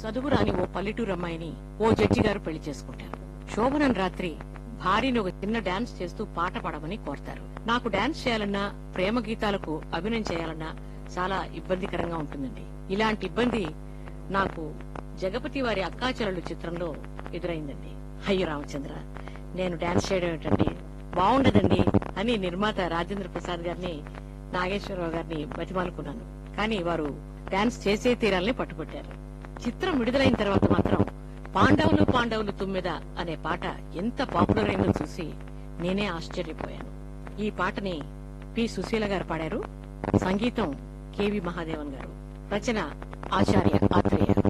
చదువురాని ఓ పల్లెటూరు అమ్మాయిని ఓ జడ్జి గారు పెళ్లి చేసుకుంటారు శోభనం రాత్రి భార్యని ఒక చిన్న డాన్స్ చేస్తూ పాట పాడమని కోరతారు నాకు డాన్స్ చేయాలన్నా ప్రేమ గీతాలకు అభినయం చేయాలన్నా చాలా ఇబ్బందికరంగా ఉంటుందండి ఇలాంటి ఇబ్బంది నాకు జగపతి వారి అక్కాచెల్లెలు చిత్రంలో ఎదురైందండి అయ్యో రామచంద్ర నేను డాన్స్ చేయడం ఏంటండి బాగుండదండి అని నిర్మాత రాజేంద్ర ప్రసాద్ గారిని నాగేశ్వరరావు గారిని బతిమాలుకున్నాను కానీ వారు డాన్స్ చేసే తీరాలని పట్టుబట్టారు చిత్రం విడుదలైన తర్వాత మాత్రం పాండవులు పాండవులు తుమ్మెద అనే పాట ఎంత పాపులర్ అయిందో చూసి నేనే ఆశ్చర్యపోయాను ఈ పాటని పి సుశీల గారు పాడారు సంగీతం కెవి మహాదేవన్ గారు రచన ఆచార్య ఆత్రేయ